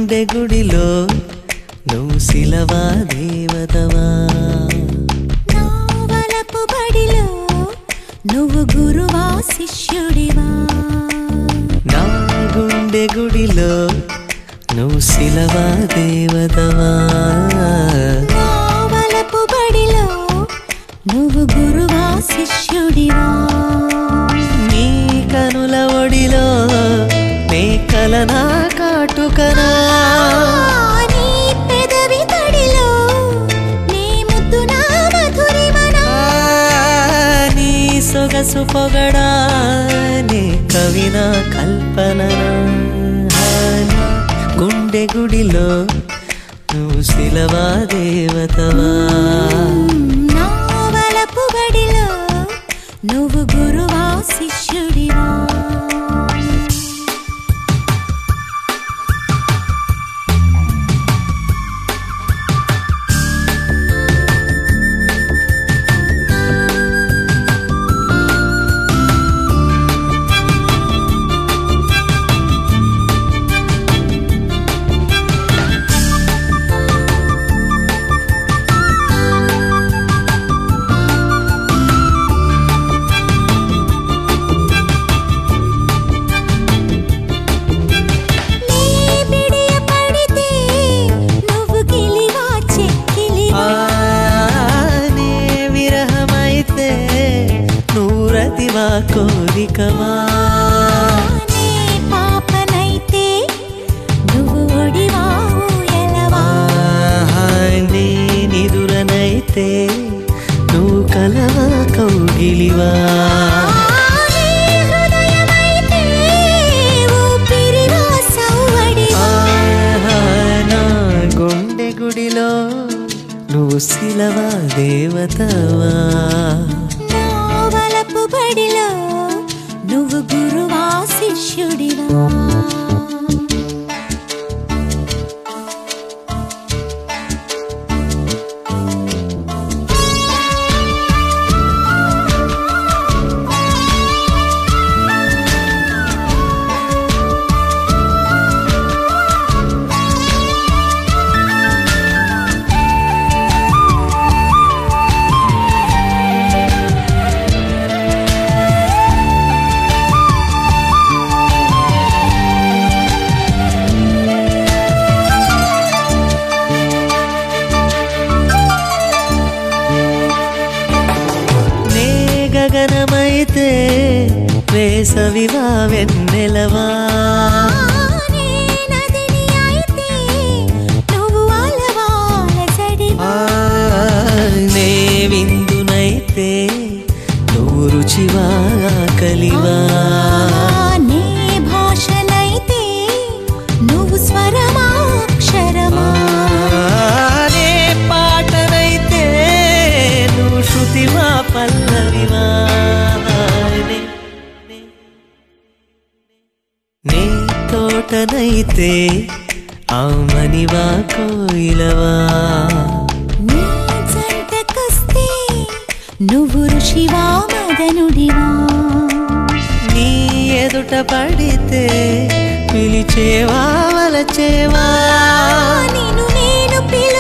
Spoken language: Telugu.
గుండె గుడిలో నువ్వు శిలవా దేవతవా నా వలపు బడిలో నువ్వు గురువా శిష్యుడివా నా గుండె గుడిలో నువ్వు శిలవా దేవతవా నా వలపు బడిలో నువ్వు గురువా శిష్యుడివా నీ కనుల ఒడిలో నీ కలనా కాటుకనా నీ పెదవి తడిలో నీ ముద్దు నా మధురిమనా నీ సొగసు పొగడా నీ కవిన కల్పననా నీ గుండె గుడిలో నువ్వు శిలవా దేవతవా నా వలపు బడిలో నువ్వు గురువా శిష్యుడివా నీ బిడియ పడితే నువ్వు గిలివా చెక్కిలివా నీ విరహమైతే నువ్వు రతివా కోరికవా నీ పాపనైతే నువ్వు ఒడివా ఊయలవా నీ నిదురనైతే నువ్వు కలవా కౌగిలివా నీ హృదయమైతే ఊపిరివా సవ్వడివా నా గుండె గుడిలో నువ్వు శిలవా దేవతవా నా వలపు బడిలో నువ్వు గురువా శిష్యుడివా నే గగనమైతే వేసవివా వెన్నెలవా నీ నదిని అయితే నువ్వు అలవాల సడివా నే విందునైతే నువ్వు రుచివా కలివా నీ భాషనైతే నువ్వు స్వరమా అక్షరమా నే పాటనైతే నువ్వు శృతివా పల్లవివా నే- నీ తోటనైతే ఆమనివా కోయిలవా నీ జంటకొస్తే నువ్వు ఋషివా మదనుడివా నీ ఎదుట పడితే పిలిచేవా వలచేవా నిన్ను నేను పిలు